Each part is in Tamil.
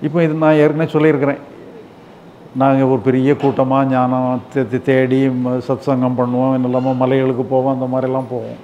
இப்போ இது நான் ஏற்கனவே சொல்லியிருக்கிறேன் நாங்கள் ஒரு பெரிய கூட்டமாக ஞானம் தே- தே- தேடி ம- சத்சங்கம் பண்ணுவோம் இன்னும் இல்லாமல் மலைகளுக்கு போவோம் அந்த மாதிரிலாம் போவோம்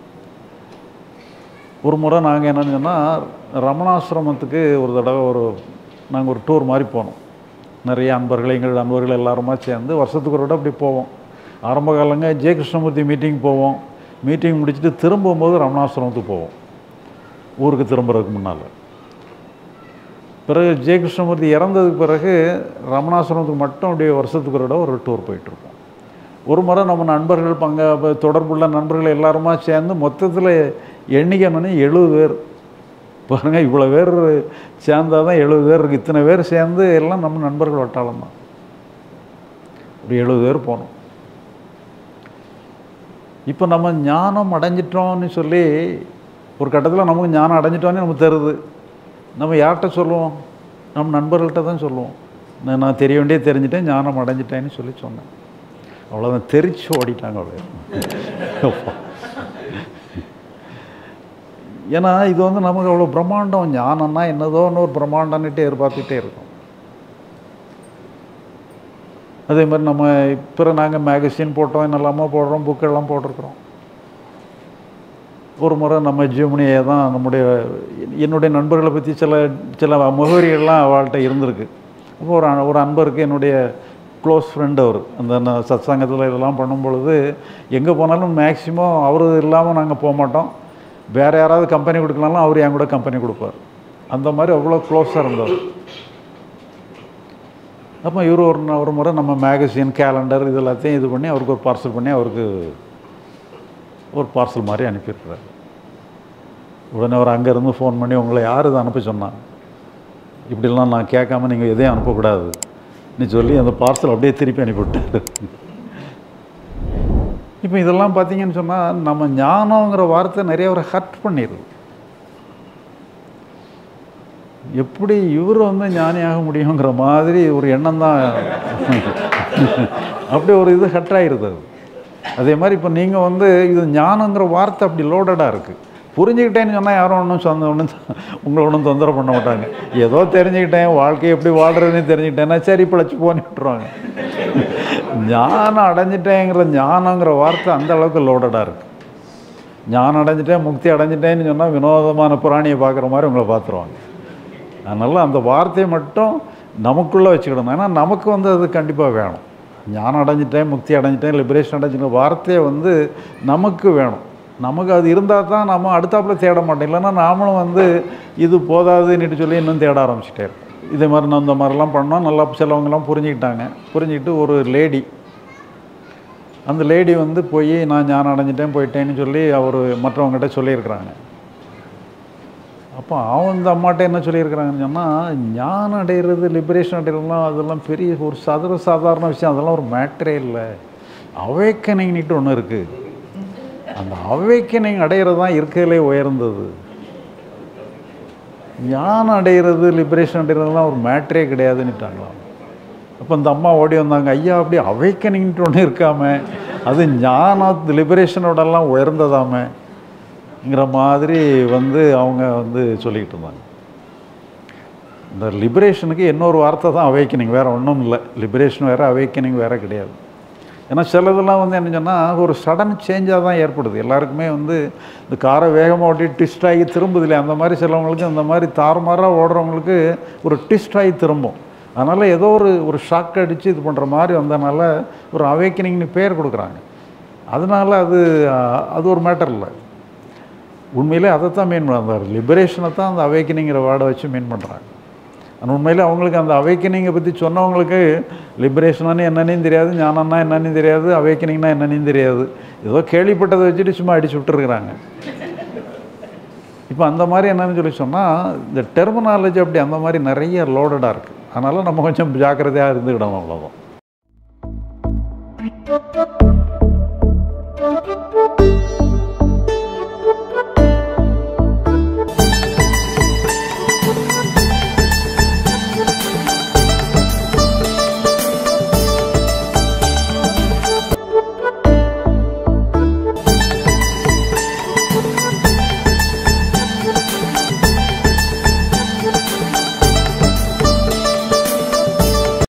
ஒரு முறை நாங்கள் என்னன்னு சொன்னால் ரமணாசிரமத்துக்கு ஒரு தடவை ஒரு நாங்கள் ஒரு டூர் மாதிரி போனோம் நிறைய அன்பர்கள் எங்கள் அன்பர்கள் எல்லாருமா சேர்ந்து வருஷத்துக்கு ஒரு தடவை அப்படி போவோம் ஆரம்ப காலங்க ஜெய கிருஷ்ணமூர்த்தி மீட்டிங் போவோம் மீட்டிங் முடிச்சுட்டு திரும்பும்போது ரமணாசிரமத்துக்கு போவோம் ஊருக்கு திரும்புறதுக்கு முன்னால் பிறகு ஜெய கிருஷ்ணமூர்த்தி இறந்ததுக்கு பிறகு ரமணாசிரமத்துக்கு மட்டும் அப்படியே வருஷத்துக்கு ஒரு தடவை ஒரு டூர் போயிட்டுருப்போம் ஒரு முறை நம்ம நண்பர்கள் பங்க ப- தொடர்புள்ள நண்பர்கள் எல்லாருமா சேர்ந்து மொத்தத்தில் எண்ணிக்கை என்னன்னு எழுபது பேர் பாருங்க இவ்வளோ பேர் சேர்ந்தாதான் தான் எழுபது பேர் இருக்குது இத்தனை பேர் சேர்ந்து எல்லாம் நம்ம நண்பர்கள் வட்டாளம் தான் ஒரு எழுபது பேர் போனோம் இப்போ நம்ம ஞானம் அடைஞ்சிட்டோம்னு சொல்லி ஒரு கட்டத்தில் நமக்கு ஞானம் அடைஞ்சிட்டோன்னு நமக்கு தருது நம்ம யார்கிட்ட சொல்லுவோம் நம்ம நண்பர்கள்ட்ட தான் சொல்லுவோம் நான் நான் தெரிய வேண்டிய தெரிஞ்சிட்டேன் ஞானம் அடைஞ்சிட்டேன்னு சொல்லி சொன்னேன் அவ்வளோதான் தெரிச்சு ஓடிட்டாங்க அவ்வளோ ஏன்னா இது வந்து நமக்கு அவ்வளோ பிரம்மாண்டம் ஞானம்னா என்னதோன்னு ஒரு பிரம்மாண்டம்னுட்டு எதிர்பார்த்துட்டே இருக்கோம் அதே மாதிரி நம்ம இப்போ நாங்கள் மேகசின் போட்டோம் என்னெல்லாமோ போடுறோம் புக்கெல்லாம் போட்டிருக்கிறோம் ஒரு முறை நம்ம ஜெமினியை தான் நம்முடைய என்னுடைய நண்பர்களை பற்றி சில சில முகவரிகள்லாம் அவள்கிட்ட இருந்திருக்கு அப்போ ஒரு அ- ஒரு அன்பருக்கு என்னுடைய க்ளோஸ் ஃப்ரெண்ட் அவர் அந்த நான் சத்சங்கத்தில் இதெல்லாம் பண்ணும் பொழுது எங்கே போனாலும் மேக்ஸிமம் அவர் இல்லாமல் நாங்கள் போக மாட்டோம் வேறு யாராவது கம்பெனி கொடுக்கலாம்னா அவர் என் கூட கம்பெனி கொடுப்பார் அந்த மாதிரி அவ்வளோ க்ளோஸாக இருந்தவர் அப்போ இவர் ஒரு ந- ஒரு முறை நம்ம மேகசின் கேலண்டர் இது எல்லாத்தையும் இது பண்ணி அவருக்கு ஒரு பார்சல் பண்ணி அவருக்கு ஒரு பார்சல் மாதிரி அனுப்பியிருக்கிறார் உடனே அவர் அங்கேருந்து ஃபோன் பண்ணி உங்களை யார் இதை அனுப்ப சொன்னாங்க இப்படிலாம் நான் கேட்காம நீங்கள் எதையும் அனுப்பக்கூடாது நீ சொல்லி அந்த பார்சல் அப்படியே திருப்பி அனுப்பிவிட்டாரு இப்போ இதெல்லாம் பார்த்தீங்கன்னு சொன்னால் நம்ம ஞானங்கிற வார்த்தை நிறைய ஒரு ஹர்ட் பண்ணிடுது எப்படி இவர் வந்து ஞானியாக முடியுங்கிற மாதிரி ஒரு எண்ணம் தான் அப்படி ஒரு இது ஹட் ஆயிருது அது அதே மாதிரி இப்போ நீங்கள் வந்து இது ஞானங்கிற வார்த்தை அப்படி லோடடாக இருக்குது புரிஞ்சுக்கிட்டேன்னு சொன்னால் யாரும் ஒன்றும் சொந்த ஒன்றும் உங்களை ஒன்றும் தொந்தரவு பண்ண மாட்டாங்க ஏதோ தெரிஞ்சுக்கிட்டேன் வாழ்க்கை எப்படி வாழ்கிறதுன்னு தெரிஞ்சுக்கிட்டேன்னா சரி பிழைச்சி போன்னு விட்டுருவாங்க ஞானம் அடைஞ்சிட்டேங்கிற ஞானங்கிற வார்த்தை அந்த அளவுக்கு லோடடாக இருக்குது ஞானம் அடைஞ்சிட்டேன் முக்தி அடைஞ்சிட்டேன்னு சொன்னால் வினோதமான பிராணியை பார்க்குற மாதிரி உங்களை பார்த்துருவாங்க அதனால் அந்த வார்த்தையை மட்டும் நமக்குள்ளே வச்சுக்கிடணும் ஏன்னா நமக்கு வந்து அது கண்டிப்பாக வேணும் ஞானம் அடைஞ்சிட்டேன் முக்தி அடைஞ்சிட்டேன் லிபரேஷன் அடைஞ்சிட்டேன் வார்த்தையை வந்து நமக்கு வேணும் நமக்கு அது இருந்தால் தான் நம்ம அடுத்தாப்புல தேட மாட்டோம் இல்லைன்னா நாமளும் வந்து இது போதாதுன்னுட்டு சொல்லி இன்னும் தேட ஆரம்பிச்சிட்டே இருக்கோம் இதே மாதிரி நான் இந்த மாதிரிலாம் பண்ணோம் நல்லா சிலவங்கலாம் புரிஞ்சுக்கிட்டாங்க புரிஞ்சுக்கிட்டு ஒரு லேடி அந்த லேடி வந்து போய் நான் ஞானம் அடைஞ்சிட்டேன் போயிட்டேன்னு சொல்லி அவர் மற்றவங்ககிட்ட சொல்லியிருக்கிறாங்க அப்போ அவன் இந்த அம்மாட்ட என்ன சொல்லியிருக்கிறாங்கன்னு சொன்னால் ஞானம் அடைகிறது லிபரேஷன் அடைகிறதுலாம் அதெல்லாம் பெரிய ஒரு சதுர சாதாரண விஷயம் அதெல்லாம் ஒரு மேட்டரே இல்லை அவேக்கனிங்னிட்டு ஒன்று இருக்குது அந்த அவேக்கனிங் அடைகிறது தான் இருக்கிறதுலே உயர்ந்தது ஞானம் அடைகிறது லிபரேஷன் அடைகிறதுலாம் ஒரு மேட்டரே கிடையாதுன்னுட்டாங்களாம் அப்போ இந்த அம்மா ஓடி வந்தாங்க ஐயா அப்படி அவேக்கனிங்ட்டு ஒன்று இருக்காம அது ஞான லிபரேஷனோடலாம் உயர்ந்ததாமங்கிற மாதிரி வந்து அவங்க வந்து சொல்லிக்கிட்டு இருந்தாங்க இந்த லிபரேஷனுக்கு இன்னொரு வார்த்தை தான் அவேக்கனிங் வேறு ஒன்றும் இல்லை லிபரேஷன் வேறு அவேக்கனிங் வேறு கிடையாது ஏன்னா சிலதெல்லாம் வந்து என்ன சொன்னால் ஒரு சடன் சேஞ்சாக தான் ஏற்படுது எல்லாருக்குமே வந்து இந்த காரை வேகமாக ஓட்டி ட்விஸ்ட் ஆகி திரும்புது இல்லையா அந்த மாதிரி சிலவங்களுக்கு இந்த மாதிரி தாறுமாறாக ஓடுறவங்களுக்கு ஒரு ட்விஸ்ட் ஆகி திரும்பும் அதனால் ஏதோ ஒரு ஒரு ஷாக் அடித்து இது பண்ணுற மாதிரி வந்தனால ஒரு அவேக்கனிங்னு பேர் கொடுக்குறாங்க அதனால் அது அஹ், அது ஒரு மேட்டர் இல்லை உண்மையிலே அதை தான் மீன் பண்ணுறாரு லிபரேஷனை தான் அந்த அவேக்கனிங்கிற வேர்டை வச்சு மீன் பண்ணுறாங்க ஆனால் உண்மையிலே அவங்களுக்கு அந்த அவேக்கனிங்கை பற்றி சொன்னவங்களுக்கு லிபரேஷனானு என்னன்னு தெரியாது ஞானம்னா என்னன்னு தெரியாது அவேக்கனிங்னா என்னன்னு தெரியாது ஏதோ கேள்விப்பட்டதை வச்சுட்டு சும்மா அடிச்சு விட்டுருக்குறாங்க இப்போ அந்த மாதிரி என்னன்னு சொல்லி சொன்னால் இந்த டெர்மினாலஜி அப்படி அந்த மாதிரி நிறைய லோடடாக இருக்குது அதனால் நம்ம கொஞ்சம் ஜாக்கிரதையாக இருந்துக்கிடணும் அவ்வளோதான்